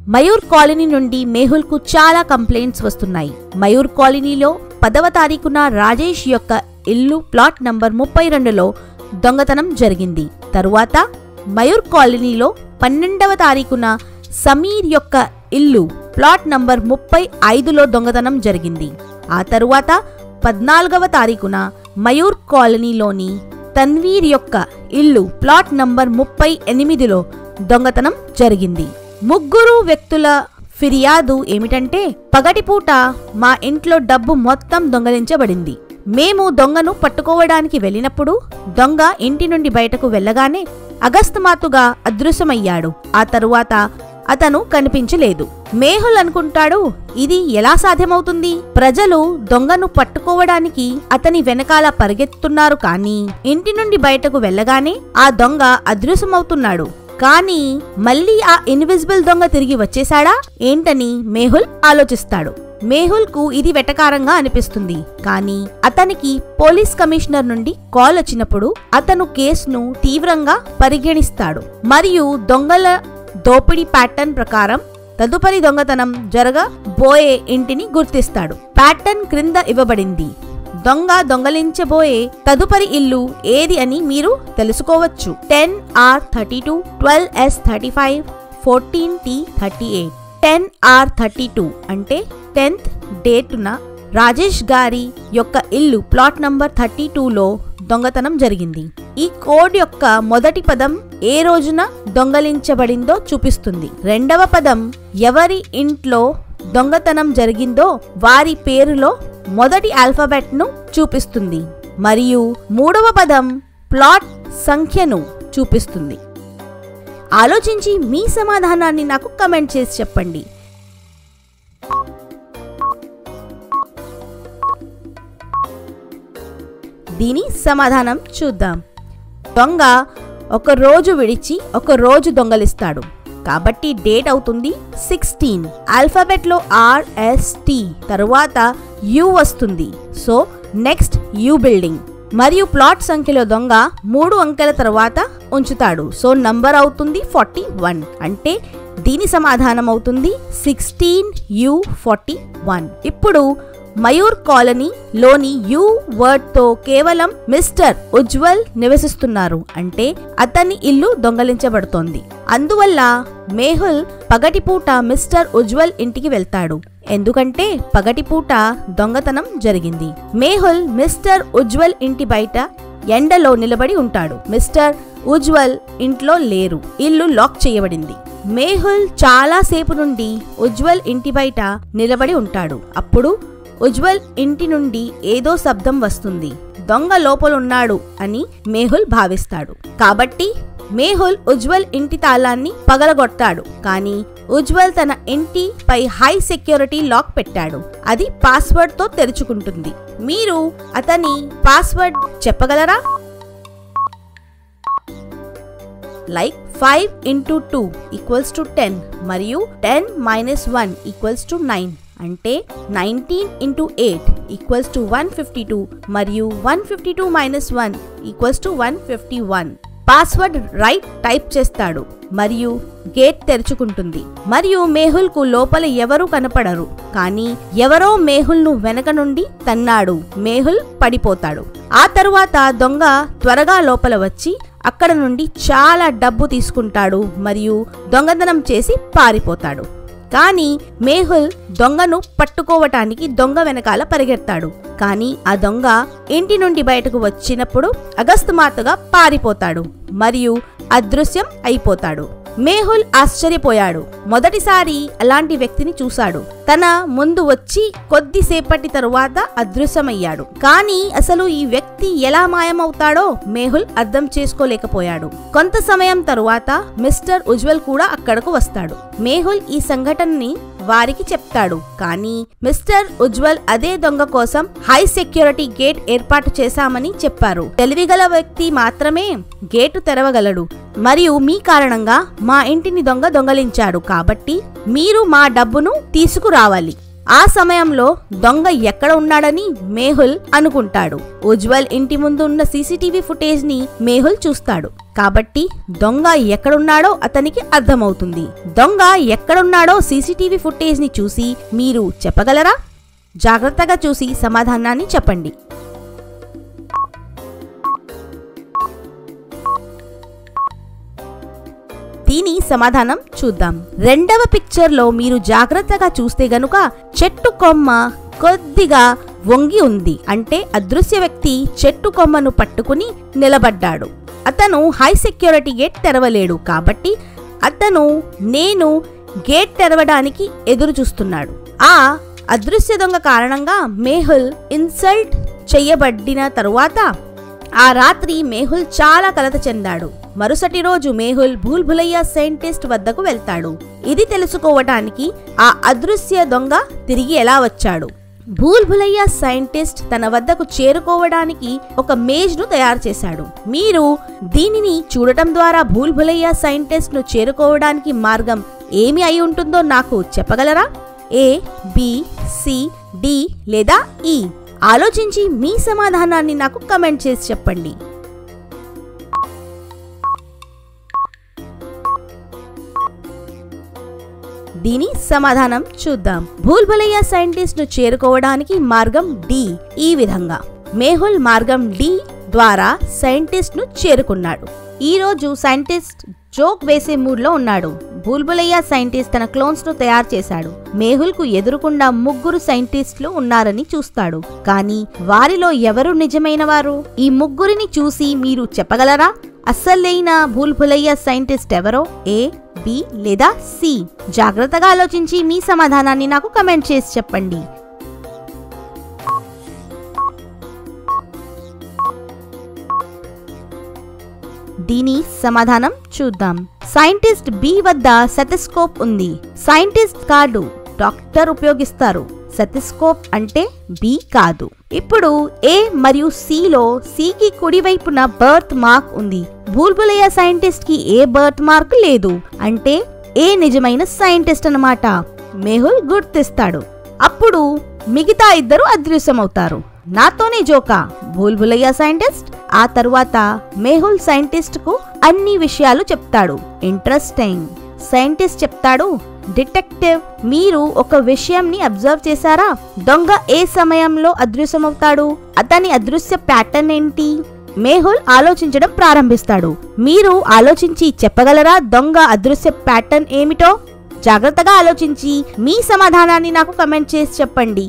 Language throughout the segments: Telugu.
మయూర్ కాలనీ నుండి మేహుల్కు చాలా కంప్లైంట్స్ వస్తున్నాయి మయూర్ కాలనీలో పదవ తారీఖున రాజేష్ యొక్క ఇల్లు ప్లాట్ నంబర్ ముప్పై రెండులో దొంగతనం జరిగింది తరువాత మయూర్ కాలనీలో పన్నెండవ తారీఖున సమీర్ యొక్క ఇల్లు ప్లాట్ నంబర్ ముప్పై ఐదులో దొంగతనం జరిగింది ఆ తరువాత పద్నాలుగవ తారీఖున మయూర్ కాలనీలోని తన్వీర్ యొక్క ఇల్లు ప్లాట్ నంబర్ ముప్పై ఎనిమిదిలో దొంగతనం జరిగింది ముగ్గురు వ్యక్తుల ఫిర్యాదు ఏమిటంటే పగటిపూట మా ఇంట్లో డబ్బు మొత్తం దొంగలించబడింది మేము దొంగను పట్టుకోవడానికి వెళ్ళినప్పుడు దొంగ ఇంటి నుండి బయటకు వెళ్ళగానే అగస్తమాతుగా అదృశ్యమయ్యాడు ఆ తరువాత అతను కనిపించలేదు మేహుల్ అనుకుంటాడు ఇది ఎలా సాధ్యమవుతుంది ప్రజలు దొంగను పట్టుకోవడానికి అతని వెనకాల పరిగెత్తున్నారు కానీ ఇంటి నుండి బయటకు వెళ్ళగానే ఆ దొంగ అదృశ్యమవుతున్నాడు కానీ మళ్ళీ ఆ ఇన్విజిబుల్ దొంగ తిరిగి వచ్చేశాడా ఏంటని మేహుల్ ఆలోచిస్తాడు మేహుల్ కు ఇది వెటకారంగా అనిపిస్తుంది కానీ అతనికి పోలీస్ కమిషనర్ నుండి కాల్ వచ్చినప్పుడు అతను కేసును తీవ్రంగా పరిగణిస్తాడు మరియు దొంగల దోపిడీ ప్యాటర్న్ ప్రకారం తదుపరి దొంగతనం జరగబోయే ఇంటిని గుర్తిస్తాడు ప్యాటర్న్ క్రింద ఇవ్వబడింది దొంగ దొంగలించబోయే తదుపరి ఇల్లు ఏది అని మీరు తెలుసుకోవచ్చు ten R thirty two twelve S thirty five fourteen T thirty eight ten R thirty two అంటే టెన్త్ డేటున రాజేష్ గారి యొక్క ఇల్లు ప్లాట్ నంబర్ థర్టీ టూలో దొంగతనం జరిగింది ఈ కోడ్ యొక్క మొదటి పదం ఏ రోజున దొంగలించబడిందో చూపిస్తుంది రెండవ పదం ఎవరి ఇంట్లో దొంగతనం జరిగిందో వారి పేరులో మొదటి ఆల్ఫాబెట్ ను చూపిస్తుంది మరియు మూడవ పదం ప్లాట్ సంఖ్యను చూపిస్తుంది ఆలోచించి మీ సమాధానాన్ని నాకు కమెంట్ చేసి చెప్పండి దీని సమాధానం చూద్దాం దొంగ ఒక రోజు విడిచి ఒక రోజు దొంగలిస్తాడు కాబట్టి డేట్ అవుతుంది సిక్స్టీన్ ఆల్ఫాబెట్ లో ఆర్ ఎస్ టి తరువాత యు వస్తుంది సో నెక్స్ట్ యు బిల్డింగ్ మరియు ప్లాట్ సంఖ్యలో దొంగ మూడు అంకెల తర్వాత ఉంచుతాడు సో నంబర్ అవుతుంది ఫార్టీ వన్ అంటే దీని సమాధానం అవుతుంది సిక్స్టీన్ యు ఫార్టీ వన్ ఇప్పుడు మయూర్ కాలనీ లోని యు వర్డ్ తో కేవలం మిస్టర్ ఉజ్వల్ నివసిస్తున్నారు అంటే అతని ఇల్లు దొంగలించబడుతోంది అందువల్ల మేహుల్ పగటిపూట మిస్టర్ ఉజ్వల్ ఇంటికి వెళ్తాడు ఎందుకంటే పగటిపూట దొంగతనం జరిగింది మేహుల్ మిస్టర్ ఉజ్వల్ ఇంటి బయట ఎండలో నిలబడి ఉంటాడు మిస్టర్ ఉజ్వల్ ఇంట్లో లేరు ఇల్లు లాక్ చేయబడింది మేహుల్ చాలా సేపు నుండి ఉజ్వల్ ఇంటి బయట నిలబడి ఉంటాడు అప్పుడు ఉజ్వల్ ఇంటి నుండి ఏదో శబ్దం వస్తుంది దొంగ లోపలున్నాడు అని మేహుల్ భావిస్తాడు కాబట్టి మేహుల్ ఉజ్వల్ ఇంటి తాళాన్ని పగలగొట్టాడు కానీ ఉజ్వల్ తన ఇంటి పై హై సెక్యూరిటీ లాక్ పెట్టాడు అది పాస్వర్డ్ తో తెరుచుకుంటుంది మీరు అతని పాస్వర్డ్ చెప్పగలరా like five into two equals to ten మరియు ten minus one equals to nine అంటే nineteen into eight equals to one fifty two మరియు one fifty two minus one equals to one fifty one password right type చేస్తాడు మరియు గేట్ తెరుచుకుంటుంది మరియు మేహుల్ కు లోపల ఎవరూ కనపడరు కానీ ఎవరో మేహుల్ ను వెనక నుండి తన్నాడు మేహుల్ పడిపోతాడు ఆ తరువాత దొంగ త్వరగా లోపల వచ్చి అక్కడ నుండి చాలా డబ్బు తీసుకుంటాడు మరియు దొంగతనం చేసి పారిపోతాడు కానీ మేహుల్ దొంగను పట్టుకోవటానికి దొంగ వెనకాల పరిగెత్తాడు కానీ ఆ దొంగ ఇంటి నుండి బయటకు వచ్చినప్పుడు అగస్తుమాతుగా పారిపోతాడు మరియు అదృశ్యం అయిపోతాడు మేహుల్ ఆశ్చర్యపోయాడు మొదటిసారి అలాంటి వ్యక్తిని చూశాడు తన ముందు వచ్చి కొద్దిసేపటి తరువాత అదృశ్యమయ్యాడు కానీ అసలు ఈ వ్యక్తి ఎలా మాయమవుతాడో మేహుల్ అర్థం చేసుకోలేకపోయాడు కొంత సమయం తరువాత మిస్టర్ ఉజ్వల్ కూడా అక్కడకు వస్తాడు మేహుల్ ఈ సంఘటనని వారికి చెప్తాడు కానీ మిస్టర్ ఉజ్వల్ అదే దొంగ కోసం హై సెక్యూరిటీ గేట్ ఏర్పాటు చేశామని చెప్పారు తెలివిగల వ్యక్తి మాత్రమే గేటు తెరవగలడు మరియు మీ కారణంగా మా ఇంటిని దొంగ దొంగలించాడు కాబట్టి మీరు మా డబ్బును తీసుకురావాలి ఆ సమయంలో దొంగ ఎక్కడ ఉన్నాడని మేహుల్ అనుకుంటాడు ఉజ్వల్ ఇంటి ముందు ఉన్న సీసీటీవీ ఫుటేజ్ ని మేహుల్ చూస్తాడు కాబట్టి దొంగ ఎక్కడున్నాడో అతనికి అర్థమవుతుంది దొంగ ఎక్కడున్నాడో సీసీటీవీ ఫుటేజ్ ని చూసి మీరు చెప్పగలరా జాగ్రత్తగా చూసి సమాధానాన్ని చెప్పండి దీని సమాధానం చూద్దాం రెండవ పిక్చర్ లో మీరు జాగ్రత్తగా చూస్తే గనుక చెట్టు కొమ్మ కొద్దిగా వంగి ఉంది అంటే అదృశ్య వ్యక్తి చెట్టు కొమ్మను పట్టుకుని నిలబడ్డాడు అతను హై సెక్యూరిటీ గేట్ తెరవలేడు కాబట్టి అతను నేను గేట్ తెరవడానికి ఎదురు చూస్తున్నాడు ఆ అదృశ్య దొంగ కారణంగా మేహుల్ ఇన్సల్ట్ చెయ్యబడిన తరువాత ఆ రాత్రి మేహుల్ చాలా కలత చెందాడు మరుసటి రోజు మేహుల్ భూల్భులయ్య సైంటిస్ట్ వద్దకు వెళ్తాడు ఇది తెలుసుకోవటానికి ఆ అదృశ్య దొంగ తిరిగి ఎలా వచ్చాడు భూల్భులయ్య సైంటిస్ట్ తన వద్దకు చేరుకోవడానికి ఒక మేజ్ ను తయారు చేశాడు మీరు దీనిని చూడటం ద్వారా భూల్భులయ్య సైంటిస్ట్ ను చేరుకోవడానికి మార్గం ఏమి అయి ఉంటుందో నాకు చెప్పగలరా ఏ బి సి డి లేదా ఈ ఆలోచించి మీ సమాధానాన్ని నాకు కమెంట్ చేసి చెప్పండి దీని సమాధానం చూద్దాం భూల్భులయ్య సైంటిస్ట్ ను చేరుకోవడానికి మార్గం డి ఈ విధంగా మేహుల్ మార్గం డి ద్వారా సైంటిస్ట్ ను చేరుకున్నాడు ఈ రోజు సైంటిస్ట్ జోక్ వేసే మూడ్ లో ఉన్నాడు బుల్బులయ్య సైంటిస్ట్ తన క్లోన్స్ ను తయారు చేశాడు మేహుల్ కు ఎదురుకుండా ముగ్గురు సైంటిస్టులు ఉన్నారని చూస్తాడు కానీ వారిలో ఎవరు నిజమైన వారు ఈ ముగ్గురిని చూసి మీరు చెప్పగలరా అస్సలైన భూల్భులయ్య సైంటిస్ట్ ఎవరో ఏ బి లేదా సి జాగ్రత్తగా ఆలోచించి మీ సమాధానాన్ని నాకు కమెంట్ చేసి చెప్పండి దీని సమాధానం చూద్దాం సైంటిస్ట్ బి వద్ద సెటస్కోప్ ఉంది సైంటిస్ట్ కార్డు డాక్టర్ ఉపయోగిస్తారు సెటస్కోప్ అంటే బి కాదు ఇప్పుడు ఏ మరియు సిలో సికి కుడివైపున బర్త్ మార్క్ ఉంది బూల్బులయ్య సైంటిస్ట్ కి ఏ బర్త్ మార్క్ లేదు అంటే ఏ నిజమైన సైంటిస్ట్ అన్నమాట మేహుల్ గుర్తిస్తాడు అప్పుడు మిగతా ఇద్దరు అదృశ్యమవుతారు నాతోనే జోకా భూల్భులయ్య సైంటిస్ట్ ఆ తరువాత మేహుల్ సైంటిస్ట్ కు అన్ని విషయాలు చెప్తాడు ఇంట్రెస్టింగ్ సైంటిస్ట్ చెప్తాడు డిటెక్టివ్ మీరు ఒక విషయంని అబ్జర్వ్ చేశారా దొంగ ఏ సమయంలో అదృశ్యమవుతాడు అతని అదృశ్య ప్యాటర్న్ ఏంటి మేహుల్ ఆలోచించడం ప్రారంభిస్తాడు మీరు ఆలోచించి చెప్పగలరా దొంగ అదృశ్య ప్యాటర్న్ ఏమిటో జాగ్రత్తగా ఆలోచించి మీ సమాధానాన్ని నాకు కమెంట్ చేసి చెప్పండి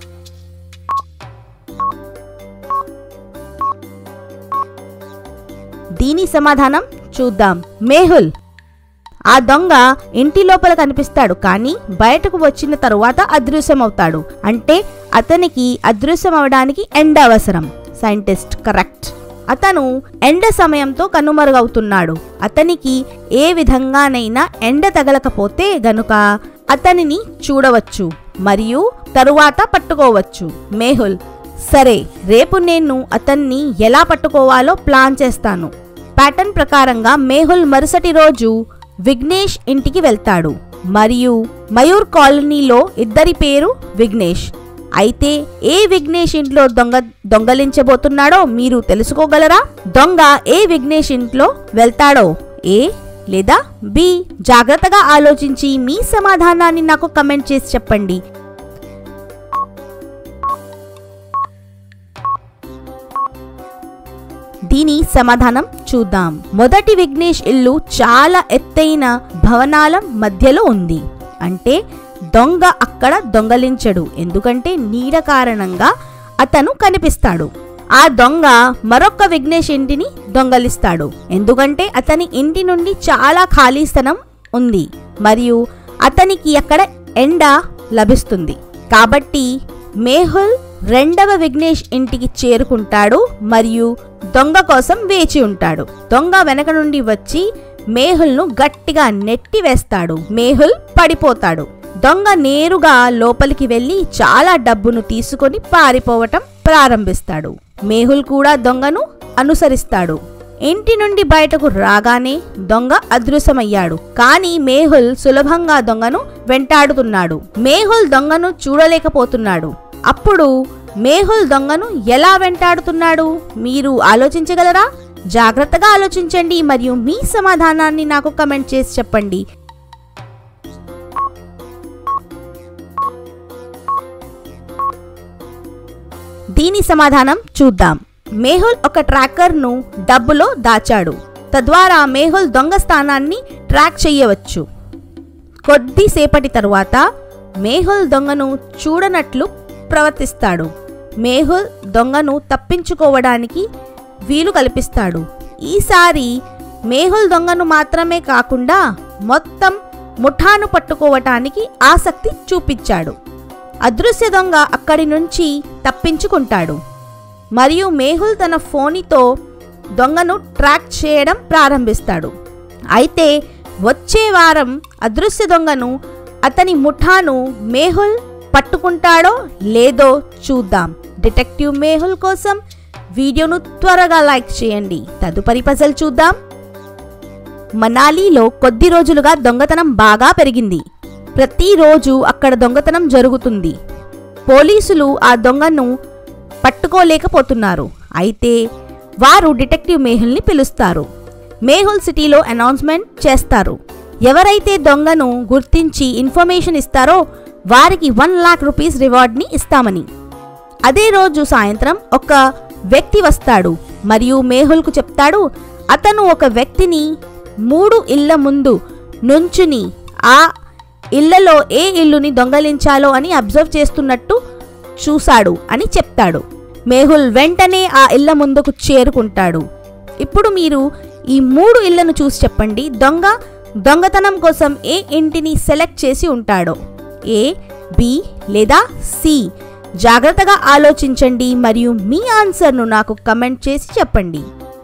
దీని సమాధానం చూద్దాం మేహుల్ ఆ దొంగ ఇంటి లోపల కనిపిస్తాడు కానీ బయటకు వచ్చిన తరువాత అదృశ్యమవుతాడు అంటే అతనికి అదృశ్యం అవడానికి ఎండ అవసరం సైంటిస్ట్ కరెక్ట్ అతను ఎండ సమయంతో కనుమరుగవుతున్నాడు అతనికి ఏ విధంగానైనా ఎండ తగలకపోతే గనుక అతనిని చూడవచ్చు మరియు తరువాత పట్టుకోవచ్చు మేహుల్ సరే రేపు నేను అతన్ని ఎలా పట్టుకోవాలో ప్లాన్ చేస్తాను ప్యాటర్న్ ప్రకారంగా మేహుల్ మరుసటి రోజు విఘ్నేష్ ఇంటికి వెళ్తాడు మరియు మయూర్ కాలనీలో ఇద్దరి పేరు విఘ్నేష్ అయితే ఏ విఘ్నేష్ ఇంట్లో దొంగ దొంగలించబోతున్నాడో మీరు తెలుసుకోగలరా దొంగ ఏ విఘ్నేష్ ఇంట్లో వెళ్తాడో ఏ లేదా బి జాగ్రత్తగా ఆలోచించి మీ సమాధానాన్ని నాకు కమెంట్ చేసి చెప్పండి దీని సమాధానం చూద్దాం మొదటి విఘ్నేష్ ఇల్లు చాలా ఎత్తైన భవనాల మధ్యలో ఉంది అంటే దొంగ అక్కడ దొంగలించడు ఎందుకంటే నీడ కారణంగా అతను కనిపిస్తాడు ఆ దొంగ మరొక విఘ్నేష్ ఇంటిని దొంగలిస్తాడు ఎందుకంటే అతని ఇంటి నుండి చాలా ఖాళీ స్థలం ఉంది మరియు అతనికి అక్కడ ఎండ లభిస్తుంది కాబట్టి మేహుల్ రెండవ విఘ్నేష్ ఇంటికి చేరుకుంటాడు మరియు దొంగ కోసం వేచి ఉంటాడు దొంగ వెనక నుండి వచ్చి మేహుల్ను గట్టిగా నెట్టి వేస్తాడు మేహుల్ పడిపోతాడు దొంగ నేరుగా లోపలికి వెళ్లి చాలా డబ్బును తీసుకొని పారిపోవటం ప్రారంభిస్తాడు మేహుల్ కూడా దొంగను అనుసరిస్తాడు ఇంటి నుండి బయటకు రాగానే దొంగ అదృశ్యమయ్యాడు కానీ మేహుల్ సులభంగా దొంగను వెంటాడుతున్నాడు మేహుల్ దొంగను చూడలేకపోతున్నాడు అప్పుడు మేహుల్ దొంగను ఎలా వెంటాడుతున్నాడు మీరు ఆలోచించగలరా జాగ్రత్తగా ఆలోచించండి మరియు మీ సమాధానాన్ని నాకు కమెంట్ చేసి చెప్పండి దీని సమాధానం చూద్దాం మేహుల్ ఒక ట్రాకర్ను డబ్బులో దాచాడు తద్వారా మేహుల్ దొంగ స్థానాన్ని ట్రాక్ చేయవచ్చు కొద్దిసేపటి తరువాత మేహుల్ దొంగను చూడనట్లు ప్రవర్తిస్తాడు మేహుల్ దొంగను తప్పించుకోవడానికి వీలు కల్పిస్తాడు ఈసారి మేహుల్ దొంగను మాత్రమే కాకుండా మొత్తం ముఠాను పట్టుకోవటానికి ఆసక్తి చూపించాడు అదృశ్య దొంగ అక్కడి నుంచి తప్పించుకుంటాడు మరియు మేహుల్ తన ఫోనితో దొంగను ట్రాక్ చేయడం ప్రారంభిస్తాడు అయితే వచ్చే వారం అదృశ్య దొంగను అతని ముఠాను మేహుల్ పట్టుకుంటాడో లేదో చూద్దాం డిటెక్టివ్ మేహుల్ కోసం వీడియోను త్వరగా లైక్ చేయండి తదుపరి పజల్ చూద్దాం మనాలిలో కొద్ది రోజులుగా దొంగతనం బాగా పెరిగింది ప్రతిరోజు అక్కడ దొంగతనం జరుగుతుంది పోలీసులు ఆ దొంగను పట్టుకోలేకపోతున్నారు అయితే వారు డిటెక్టివ్ మేహుల్ని పిలుస్తారు మేహుల్ సిటీలో అనౌన్స్మెంట్ చేస్తారు ఎవరైతే దొంగను గుర్తించి ఇన్ఫర్మేషన్ ఇస్తారో వారికి వన్ లాక్ రూపీస్ రివార్డ్ని ఇస్తామని అదే రోజు సాయంత్రం ఒక వ్యక్తి వస్తాడు మరియు మేహుల్కు చెప్తాడు అతను ఒక వ్యక్తిని మూడు ఇళ్ల ముందు నుంచుని ఆ ఇళ్లలో ఏ ఇల్లుని దొంగలించాలో అని అబ్జర్వ్ చేస్తున్నట్టు చూశాడు అని చెప్తాడు మేహుల్ వెంటనే ఆ ఇళ్ల ముందుకు చేరుకుంటాడు ఇప్పుడు మీరు ఈ మూడు ఇళ్లను చూసి చెప్పండి దొంగ దొంగతనం కోసం ఏ ఇంటిని సెలెక్ట్ చేసి ఉంటాడో ఏ బి లేదా సి జాగ్రత్తగా ఆలోచించండి మరియు మీ ఆన్సర్ను నాకు కమెంట్ చేసి చెప్పండి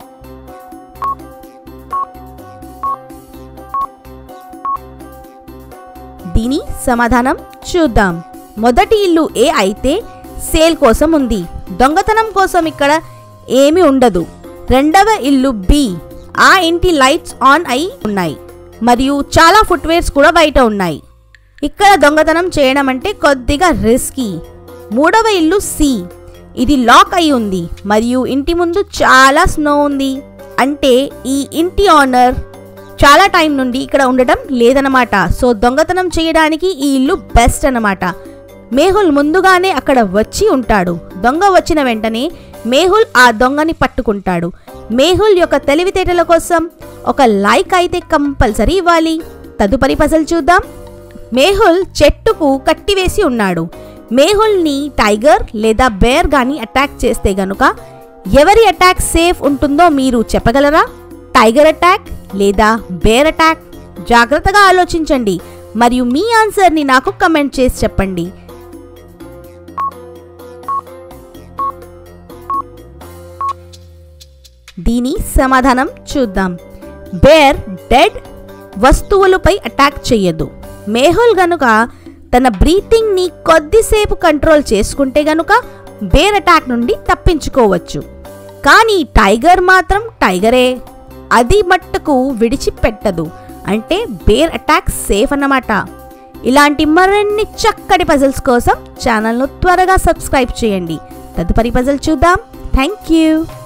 దీని సమాధానం చూద్దాం మొదటి ఇల్లు ఏ అయితే సేల్ కోసం ఉంది దొంగతనం కోసం ఇక్కడ ఏమీ ఉండదు రెండవ ఇల్లు బి ఆ ఇంటి లైట్స్ ఆన్ అయి ఉన్నాయి మరియు చాలా ఫుట్వేర్స్ కూడా బయట ఉన్నాయి ఇక్కడ దొంగతనం చేయడం అంటే కొద్దిగా రిస్కీ మూడవ ఇల్లు సి ఇది లాక్ అయి ఉంది మరియు ఇంటి ముందు చాలా స్నో ఉంది అంటే ఈ ఇంటి ఓనర్ చాలా టైం నుండి ఇక్కడ ఉండటం లేదనమాట సో దొంగతనం చేయడానికి ఈ ఇల్లు బెస్ట్ అన్నమాట మేహుల్ ముందుగానే అక్కడ వచ్చి ఉంటాడు దొంగ వచ్చిన వెంటనే మేహుల్ ఆ దొంగని పట్టుకుంటాడు మేహుల్ యొక్క తెలివితేటల కోసం ఒక లైక్ అయితే కంపల్సరీ ఇవ్వాలి తదుపరి పజల్ చూద్దాం మేహుల్ చెట్టుకు కట్టివేసి ఉన్నాడు మేహుల్ని టైగర్ లేదా బేర్ గాని అటాక్ చేస్తే గనుక ఎవరి అటాక్ సేఫ్ ఉంటుందో మీరు చెప్పగలరా టైగర్ అటాక్ లేదా బేర్ అటాక్ జాగ్రత్తగా ఆలోచించండి మరియు మీ ఆన్సర్ని నాకు కమెంట్ చేసి చెప్పండి దీని సమాధానం చూద్దాం బేర్ డెడ్ వస్తువులపై అటాక్ చెయ్యదు మేహుల్ గనుక తన బ్రీతింగ్ని కొద్దిసేపు కంట్రోల్ చేసుకుంటే గనుక బేర్ అటాక్ నుండి తప్పించుకోవచ్చు కానీ టైగర్ మాత్రం టైగరే అది మట్టుకు విడిచిపెట్టదు అంటే బేర్ అటాక్ సేఫ్ అన్నమాట ఇలాంటి మరిన్ని చక్కటి పజిల్స్ కోసం ఛానల్ను త్వరగా సబ్స్క్రైబ్ చేయండి తదుపరి పజిల్ చూద్దాం థ్యాంక్ యూ